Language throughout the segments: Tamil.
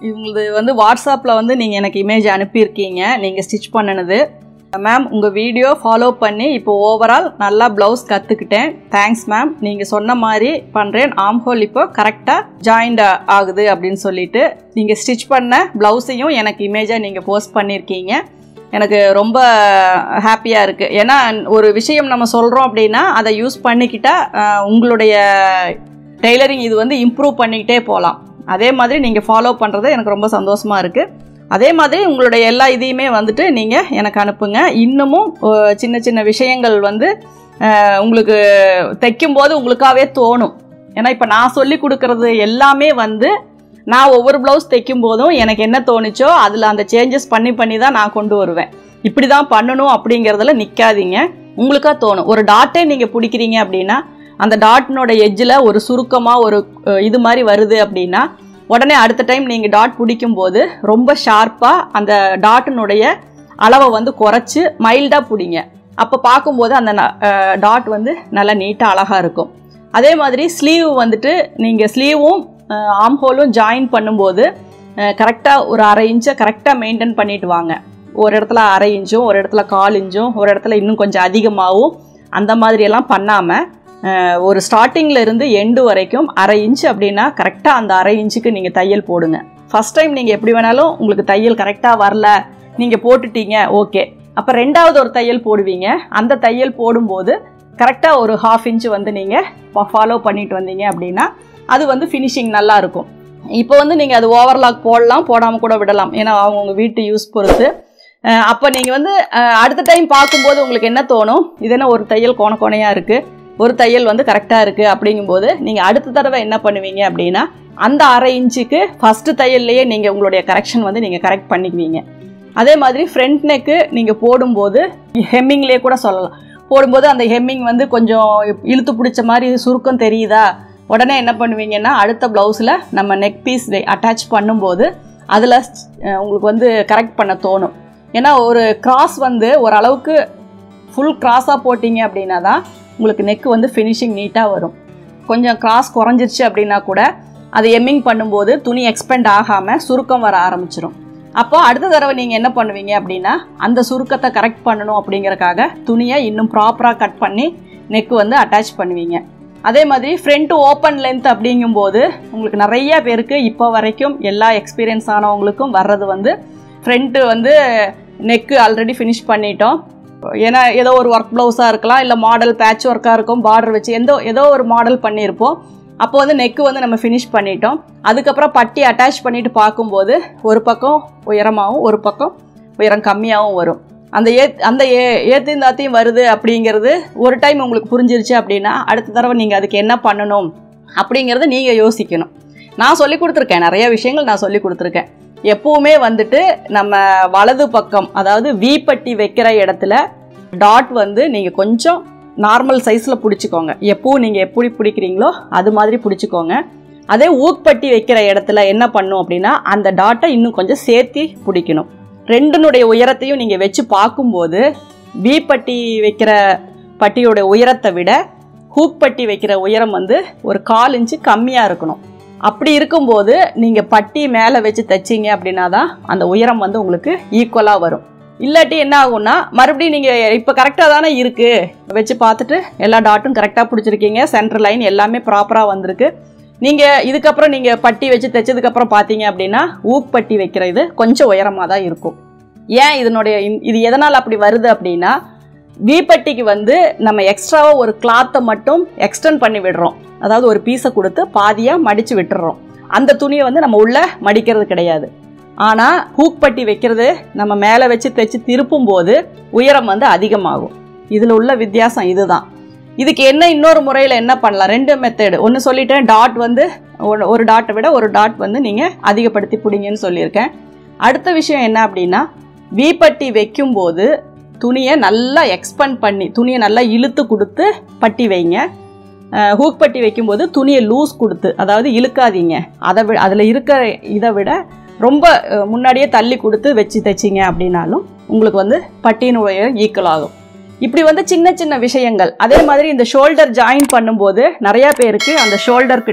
இவங்களது வந்து வாட்ஸ்அப்பில் வந்து நீங்கள் எனக்கு இமேஜ் அனுப்பியிருக்கீங்க நீங்கள் ஸ்டிச் பண்ணினது மேம் உங்கள் வீடியோ ஃபாலோ பண்ணி இப்போ ஓவரால் நல்லா ப்ளவுஸ் கற்றுக்கிட்டேன் தேங்க்ஸ் மேம் நீங்கள் சொன்ன மாதிரி பண்ணுறேன் ஆம் ஹோல் இப்போ கரெக்டாக ஜாயிண்ட் ஆகுது அப்படின்னு சொல்லிட்டு நீங்கள் ஸ்டிச் பண்ண ப்ளவுஸையும் எனக்கு இமேஜாக நீங்கள் போஸ்ட் பண்ணியிருக்கீங்க எனக்கு ரொம்ப ஹாப்பியாக இருக்குது ஏன்னா ஒரு விஷயம் நம்ம சொல்கிறோம் அப்படின்னா அதை யூஸ் பண்ணிக்கிட்டால் அஹ், உங்களுடைய டெய்லரிங் இது வந்து இம்ப்ரூவ் பண்ணிக்கிட்டே போகலாம் அதே மாதிரி நீங்கள் ஃபாலோ பண்ணுறது எனக்கு ரொம்ப சந்தோஷமாக இருக்குது அதே மாதிரி உங்களுடைய எல்லா இதையுமே வந்துட்டு நீங்கள் எனக்கு அனுப்புங்க இன்னமும் அஹ், சின்ன சின்ன விஷயங்கள் வந்து அஹ், உங்களுக்கு தைக்கும்போது உங்களுக்காகவே தோணும் ஏன்னா இப்போ நான் சொல்லி கொடுக்கறது எல்லாமே வந்து நான் ஒவ்வொரு ப்ளவுஸ் தைக்கும் போதும் எனக்கு என்ன தோணுச்சோ அதில் அந்த சேஞ்சஸ் பண்ணி பண்ணி தான் நான் கொண்டு வருவேன் இப்படி தான் பண்ணணும் அப்படிங்கிறதுல நிற்காதீங்க உங்களுக்காக தோணும் ஒரு டாட்டே நீங்கள் பிடிக்கிறீங்க அப்படின்னா அந்த டாட்டினோட எட்ஜில் ஒரு சுருக்கமாக ஒரு அஹ், இது மாதிரி வருது அப்படின்னா உடனே அடுத்த டைம் நீங்கள் டாட் பிடிக்கும்போது ரொம்ப ஷார்ப்பாக அந்த டாட்டினுடைய அளவை வந்து குறைச்சி மைல்டாக பிடிங்க அப்போ பார்க்கும்போது அந்த டாட் வந்து நல்லா நீட்டாக அழகாக இருக்கும் அதே மாதிரி ஸ்லீவ் வந்துட்டு நீங்கள் ஸ்லீவும் ஆம்ஹோலும் ஜாயின் பண்ணும்போது கரெக்டாக ஒரு அரை இன்ச்சை கரெக்டாக மெயின்டைன் பண்ணிட்டு வாங்க ஒரு இடத்துல அரை இன்ச்சும் ஒரு இடத்துல கால் இன்ச்சும் ஒரு இடத்துல இன்னும் கொஞ்சம் அதிகமாகவும் அந்த மாதிரியெல்லாம் பண்ணாமல் ஒரு ஸ்டார்டிங்கில் இருந்து எண்டு வரைக்கும் அரை இன்ச் அப்படின்னா கரெக்டாக அந்த அரை இன்ச்சுக்கு நீங்கள் தையல் போடுங்க ஃபஸ்ட் டைம் நீங்கள் எப்படி வேணாலும் உங்களுக்கு தையல் கரெக்டாக வரல நீங்கள் போட்டுட்டீங்க ஓகே அப்போ ரெண்டாவது ஒரு தையல் போடுவீங்க அந்த தையல் போடும்போது கரெக்டாக ஒரு ஹாஃப் இன்ச் வந்து நீங்கள் ஃபாலோ பண்ணிட்டு வந்தீங்க அப்படின்னா அது வந்து ஃபினிஷிங் நல்லா இருக்கும் இப்போ வந்து நீங்கள் அது ஓவர்லாக் போடலாம் போடாமல் கூட விடலாம் ஏன்னா அவங்கவுங்க வீட்டு யூஸ் பொறுத்து அஹ் அப்போ நீங்கள் வந்து அஹ் அடுத்த டைம் பார்க்கும்போது உங்களுக்கு என்ன தோணும் இது என்ன ஒரு தையல் கோண கோணையாக இருக்குது ஒரு தையல் வந்து கரெக்டாக இருக்குது அப்படிங்கும்போது நீங்கள் அடுத்த தடவை என்ன பண்ணுவீங்க அப்படின்னா அந்த அரை இன்ச்சுக்கு ஃபஸ்ட்டு தையல்லையே நீங்கள் உங்களுடைய கரெக்ஷன் வந்து நீங்கள் கரெக்ட் பண்ணிக்குவீங்க அதே மாதிரி ஃப்ரண்ட் நெக்கு நீங்கள் போடும்போது ஹெம்மிங்லேயே கூட சொல்லலாம் போடும்போது அந்த ஹெம்மிங் வந்து கொஞ்சம் இழுத்து பிடிச்ச மாதிரி சுருக்கம் தெரியுதா உடனே என்ன பண்ணுவீங்கன்னா அடுத்த ப்ளவுஸில் நம்ம நெக் பீஸ் அட்டாச் பண்ணும்போது அதில் உங்களுக்கு வந்து கரெக்ட் பண்ண தோணும் ஏன்னா ஒரு கிராஸ் வந்து ஓரளவுக்கு ஃபுல் கிராஸாக போட்டிங்க அப்படின்னா தான் உங்களுக்கு நெக்கு வந்து ஃபினிஷிங் நீட்டாக வரும் கொஞ்சம் கிராஸ் குறைஞ்சிருச்சு அப்படின்னா கூட அது எம்மிங் பண்ணும்போது துணி எக்ஸ்பெண்ட் ஆகாமல் சுருக்கம் வர ஆரம்பிச்சிடும் அப்போ அடுத்த தடவை நீங்கள் என்ன பண்ணுவீங்க அப்படின்னா அந்த சுருக்கத்தை கரெக்ட் பண்ணணும் அப்படிங்கறக்காக துணியை இன்னும் ப்ராப்பராக கட் பண்ணி நெக்கு வந்து அட்டாச் பண்ணுவீங்க அதே மாதிரி ஃப்ரண்ட் ஓப்பன் லென்த் அப்படிங்கும்போது உங்களுக்கு நிறைய பேருக்கு இப்போ வரைக்கும் எல்லா எக்ஸ்பீரியன்ஸ் ஆனவங்களுக்கும் வர்றது வந்து ஃப்ரண்ட்டு வந்து நெக்கு ஆல்ரெடி ஃபினிஷ் பண்ணிட்டோம் ஏன்னா ஏதோ ஒரு ஒர்க் ப்ளவுஸாக இருக்கலாம் இல்லை மாடல் பேட்ச் ஒர்க்காக இருக்கும் பார்டர் வச்சு எந்த ஏதோ ஒரு மாடல் பண்ணியிருப்போம் அப்போ வந்து நெக்கு வந்து நம்ம ஃபினிஷ் பண்ணிட்டோம் அதுக்கப்புறம் பட்டி அட்டாச் பண்ணிட்டு பார்க்கும்போது ஒரு பக்கம் உயரமாகவும் ஒரு பக்கம் உயரம் கம்மியாகவும் வரும் அந்த ஏ அந்த ஏ ஏத்தையும் தாத்தையும் வருது அப்படிங்கிறது ஒரு டைம் உங்களுக்கு புரிஞ்சிருச்சு அப்படின்னா அடுத்த தடவை நீங்கள் அதுக்கு என்ன பண்ணணும் அப்படிங்கிறத நீங்கள் யோசிக்கணும் நான் சொல்லி கொடுத்துருக்கேன் நிறைய விஷயங்கள் நான் சொல்லி கொடுத்துருக்கேன் எப்பவுமே வந்துட்டு நம்ம வலது பக்கம் அதாவது வி பட்டி வைக்கிற இடத்துல டாட் வந்து நீங்கள் கொஞ்சம் நார்மல் சைஸில் பிடிச்சிக்கோங்க எப்பவும் நீங்கள் எப்படி பிடிக்கிறீங்களோ அது மாதிரி பிடிச்சிக்கோங்க அதே ஊக்பட்டி வைக்கிற இடத்துல என்ன பண்ணும் அப்படின்னா அந்த டாட்டை இன்னும் கொஞ்சம் சேர்த்தி பிடிக்கணும் ரெண்டுனுடைய உயரத்தையும் நீங்கள் வச்சு பார்க்கும்போது வி பட்டி வைக்கிற பட்டியோட உயரத்தை விட ஹூக் பட்டி வைக்கிற உயரம் வந்து ஒரு கால் இன்ச்சு கம்மியாக இருக்கணும் அப்படி இருக்கும்போது நீங்கள் பட்டி மேலே வச்சு தைச்சிங்க அப்படின்னா தான் அந்த உயரம் வந்து உங்களுக்கு ஈக்குவலாக வரும் இல்லாட்டி என்ன ஆகும்னா மறுபடியும் நீங்கள் இப்போ கரெக்டாக தானே இருக்குது வச்சு பார்த்துட்டு எல்லா டாட்டும் கரெக்டாக பிடிச்சிருக்கீங்க சென்டர் லைன் எல்லாமே ப்ராப்பராக வந்திருக்கு நீங்கள் இதுக்கப்புறம் நீங்கள் பட்டி வச்சு தைச்சதுக்கப்புறம் பார்த்தீங்க அப்படின்னா ஊக் பட்டி வைக்கிற இது கொஞ்சம் உயரமாக தான் இருக்கும் ஏன் இதனுடைய இந்த- இது எதனால் அப்படி வருது அப்படின்னா வீப்பட்டிக்கு வந்து நம்ம எக்ஸ்ட்ராவாக ஒரு கிளாத்தை மட்டும் எக்ஸ்டெண்ட் பண்ணி விடுறோம் அதாவது ஒரு பீஸை கொடுத்து பாதியாக மடித்து விட்டுறோம் அந்த துணியை வந்து நம்ம உள்ளே மடிக்கிறது கிடையாது ஆனால் ஹூக் பட்டி வைக்கிறது நம்ம மேலே வச்சு தைச்சு திருப்பும் போது உயரம் வந்து அதிகமாகும் இதில் உள்ள வித்தியாசம் இதுதான் இதுக்கு என்ன இன்னொரு முறையில் என்ன பண்ணலாம் ரெண்டு மெத்தடு ஒன்று சொல்லிட்டேன் டாட் வந்து ஒரு- ஒரு டாட்டை விட ஒரு டாட் வந்து நீங்கள் அதிகப்படுத்தி பிடிங்கன்னு சொல்லியிருக்கேன் அடுத்த விஷயம் என்ன அப்படின்னா வீப்பட்டி வைக்கும்போது துணியை நல்லா எக்ஸ்பெண்ட் பண்ணி துணியை நல்லா இழுத்து கொடுத்து பட்டி வைங்க அஹ், ஹூக் பட்டி வைக்கும்போது துணியை லூஸ் கொடுத்து அதாவது இழுக்காதீங்க அதை விட அதில் இருக்கிற இதை விட ரொம்ப அஹ், முன்னாடியே தள்ளி கொடுத்து வச்சு தைச்சிங்க அப்படின்னாலும் உங்களுக்கு வந்து பட்டியினுடைய ஈக்குவல் ஆகும் இப்படி வந்து சின்ன சின்ன விஷயங்கள் அதே மாதிரி இந்த ஷோல்டர் ஜாயின் பண்ணும்போது நிறைய பேருக்கு அந்த ஷோல்டர் கிட்ட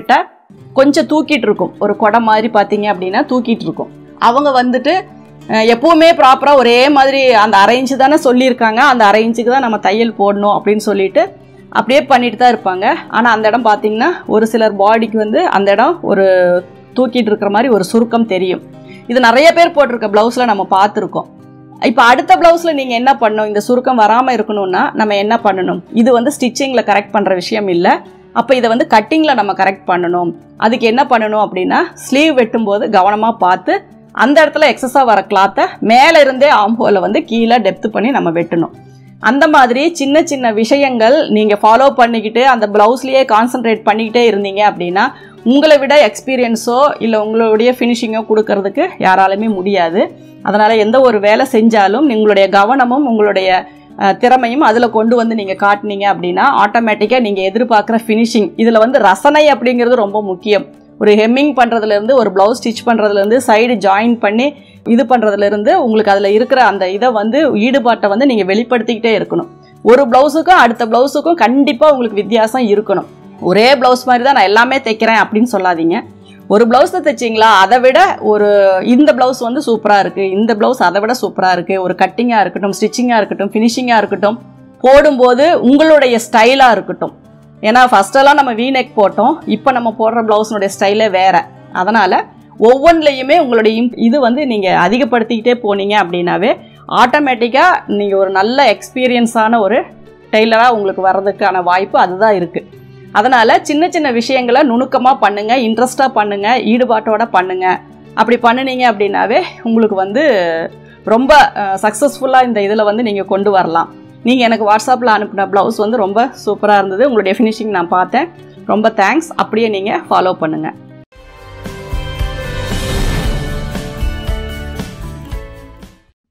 கொஞ்சம் தூக்கிட்டு இருக்கும் ஒரு குடம் மாதிரி பார்த்தீங்க அப்படின்னா தூக்கிட்டு இருக்கும் அவங்க வந்துட்டு அஹ், எப்பவுமே ப்ராப்பராக ஒரே மாதிரி அந்த அரை இன்ச்சு தானே சொல்லியிருக்காங்க அந்த அரை இன்ச்சுக்கு தான் நம்ம தையல் போடணும் அப்படின்னு சொல்லிட்டு அப்படியே பண்ணிட்டு தான் இருப்பாங்க ஆனால் அந்த இடம் பார்த்தீங்கன்னா ஒரு சிலர் பாடிக்கு வந்து அந்த இடம் ஒரு தூக்கிட்டு இருக்கிற மாதிரி ஒரு சுருக்கம் தெரியும் இது நிறைய பேர் போட்டிருக்க ப்ளவுஸில் நம்ம பார்த்துருக்கோம் இப்போ அடுத்த ப்ளவுஸில் நீங்கள் என்ன பண்ணணும் இந்த சுருக்கம் வராமல் இருக்கணும்னா நம்ம என்ன பண்ணணும் இது வந்து ஸ்டிச்சிங்கில் கரெக்ட் பண்ணுற விஷயம் இல்லை அப்போ இதை வந்து கட்டிங்கில் நம்ம கரெக்ட் பண்ணணும் அதுக்கு என்ன பண்ணணும் அப்படின்னா ஸ்லீவ் வெட்டும்போது கவனமாக பார்த்து அந்த இடத்துல எக்ஸஸாக வர கிளாத்தை மேலே இருந்தே ஆம்போவில் வந்து கீழே டெப்த் பண்ணி நம்ம வெட்டணும் அந்த மாதிரி சின்ன சின்ன விஷயங்கள் நீங்கள் ஃபாலோ பண்ணிக்கிட்டு அந்த ப்ளவுஸ்லேயே கான்சென்ட்ரேட் பண்ணிக்கிட்டே இருந்தீங்க அப்படின்னா உங்களை விட எக்ஸ்பீரியன்ஸோ இல்லை உங்களுடைய ஃபினிஷிங்கோ கொடுக்கறதுக்கு யாராலுமே முடியாது அதனால் எந்த ஒரு வேலை செஞ்சாலும் உங்களுடைய கவனமும் உங்களுடைய அஹ், திறமையும் அதில் கொண்டு வந்து நீங்கள் காட்டுனீங்க அப்படின்னா ஆட்டோமேட்டிக்காக நீங்கள் எதிர்பார்க்குற ஃபினிஷிங் இதில் வந்து ரசனை அப்படிங்கிறது ரொம்ப முக்கியம் ஒரு ஹெம்மிங் பண்ணுறதுலேருந்து ஒரு ப்ளவுஸ் ஸ்டிச் பண்ணுறதுலேருந்து சைடு ஜாயின் பண்ணி இது பண்ணுறதுலேருந்து உங்களுக்கு அதில் இருக்கிற அந்த இதை வந்து ஈடுபாட்டை வந்து நீங்கள் வெளிப்படுத்திக்கிட்டே இருக்கணும் ஒரு ப்ளவுஸுக்கும் அடுத்த ப்ளவுஸுக்கும் கண்டிப்பாக உங்களுக்கு வித்தியாசம் இருக்கணும் ஒரே ப்ளவுஸ் மாதிரி தான் நான் எல்லாமே தைக்கிறேன் அப்படின்னு சொல்லாதீங்க ஒரு ப்ளவுஸ் தான் தைச்சிங்களா அதை விட ஒரு இந்த ப்ளவுஸ் வந்து சூப்பராக இருக்குது இந்த ப்ளவுஸ் அதை விட சூப்பராக இருக்குது ஒரு கட்டிங்காக இருக்கட்டும் ஸ்டிச்சிங்காக இருக்கட்டும் ஃபினிஷிங்காக இருக்கட்டும் போடும்போது உங்களுடைய ஸ்டைலாக இருக்கட்டும் ஏன்னா ஃபஸ்ட்டெல்லாம் நம்ம வீநெக் போட்டோம் இப்போ நம்ம போடுற ப்ளவுஸினுடைய ஸ்டைலே வேறு அதனால் ஒவ்வொன்றிலையுமே உங்களுடைய imp- இது வந்து நீங்கள் அதிகப்படுத்திக்கிட்டே போனீங்க அப்படின்னாவே ஆட்டோமேட்டிக்காக நீங்கள் ஒரு நல்ல எக்ஸ்பீரியன்ஸான ஒரு டெய்லராக உங்களுக்கு வர்றதுக்கான வாய்ப்பு அதுதான் இருக்குது அதனால் சின்ன சின்ன விஷயங்களை நுணுக்கமாக பண்ணுங்கள் இன்ட்ரெஸ்டாக பண்ணுங்கள் ஈடுபாட்டோட பண்ணுங்கள் அப்படி பண்ணுனீங்க அப்படின்னாவே உங்களுக்கு வந்து ரொம்ப சக்ஸஸ்ஃபுல்லாக இந்த இதில் வந்து நீங்கள் கொண்டு வரலாம் நீங்கள் எனக்கு வாட்ஸ்அப்பில் அனுப்பின ப்ளவுஸ் வந்து ரொம்ப சூப்பராக இருந்தது உங்களுடைய ஃபினிஷிங் நான் பார்த்தேன் ரொம்ப தேங்க்ஸ் அப்படியே நீங்கள் ஃபாலோ பண்ணுங்கள்